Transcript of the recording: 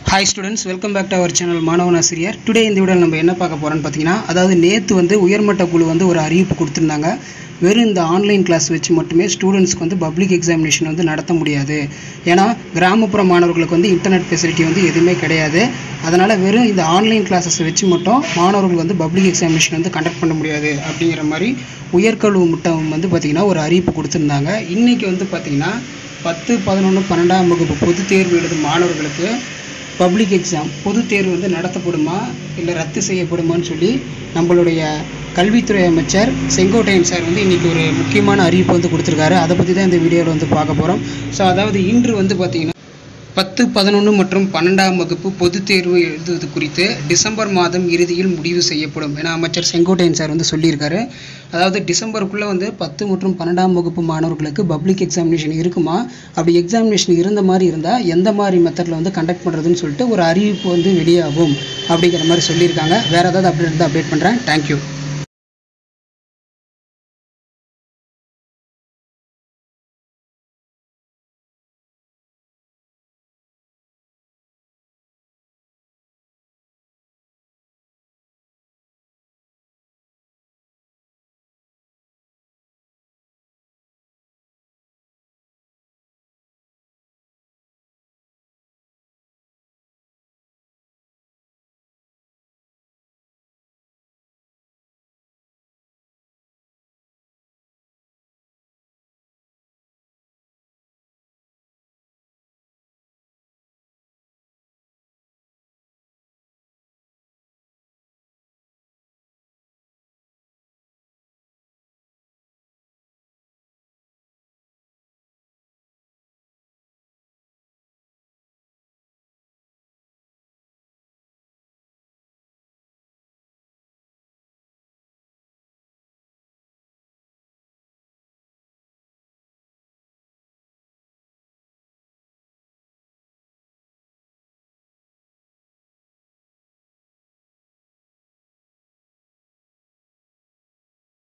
hi students welcome back to our channel மாணவன் ஆசிரியர் today இந்த வீடியோவில் நம்ம என்ன பார்க்க போகிறோம்னு பார்த்தீங்கன்னா அதாவது நேற்று வந்து உயர்மட்ட குழு வந்து ஒரு அறிவிப்பு கொடுத்துருந்தாங்க வெறும் இந்த ஆன்லைன் கிளாஸ் வச்சு மட்டுமே ஸ்டூடெண்ட்ஸ்க்கு வந்து பப்ளிக் எக்ஸாமினேஷன் வந்து நடத்த முடியாது ஏன்னா கிராமப்புற மாணவர்களுக்கு வந்து இன்டர்நெட் ஃபெசிலிட்டி வந்து எதுவுமே கிடையாது அதனால் வெறும் இந்த ஆன்லைன் கிளாஸஸ் வச்சு மட்டும் மாணவர்கள் வந்து பப்ளிக் எக்ஸாமினேஷன் வந்து கண்டக்ட் பண்ண முடியாது அப்படிங்கிற மாதிரி உயர்கல்வி முட்டம் வந்து பார்த்திங்கன்னா ஒரு அறிவிப்பு கொடுத்துருந்தாங்க இன்றைக்கி வந்து பார்த்திங்கன்னா பத்து பதினொன்று பன்னெண்டாம் வகுப்பு பொதுத் தேர்வு எழுதும் மாணவர்களுக்கு பப்ளிக் எக்ஸாம் பொதுத் தேர்வு வந்து நடத்தப்படுமா இல்லை ரத்து செய்யப்படுமான்னு சொல்லி நம்மளுடைய கல்வித்துறை அமைச்சர் செங்கோட்டையன் சார் வந்து இன்றைக்கி ஒரு முக்கியமான அறிவிப்பு வந்து கொடுத்துருக்காரு அதை பற்றி தான் இந்த வீடியோவில் வந்து பார்க்க போகிறோம் ஸோ அதாவது இன்று வந்து பார்த்திங்கன்னா பத்து பதினொன்று மற்றும் பன்னெண்டாம் வகுப்பு பொதுத் தேர்வு எழுதுவது குறித்து டிசம்பர் மாதம் இறுதியில் முடிவு செய்யப்படும் என அமைச்சர் செங்கோட்டையன் சார் வந்து சொல்லியிருக்காரு அதாவது டிசம்பருக்குள்ளே வந்து பத்து மற்றும் பன்னெண்டாம் வகுப்பு மாணவர்களுக்கு பப்ளிக் எக்ஸாமினேஷன் இருக்குமா அப்படி எக்ஸாமினேஷன் இருந்த மாதிரி இருந்தால் எந்த மாதிரி மெத்தடில் வந்து கண்டக்ட் பண்ணுறதுன்னு சொல்லிட்டு ஒரு அறிவிப்பு வந்து வெளியாகும் அப்படிங்கிற மாதிரி சொல்லியிருக்காங்க வேறு ஏதாவது அப்டேட் இருந்தால் அப்டேட் பண்ணுறேன் தேங்க்யூ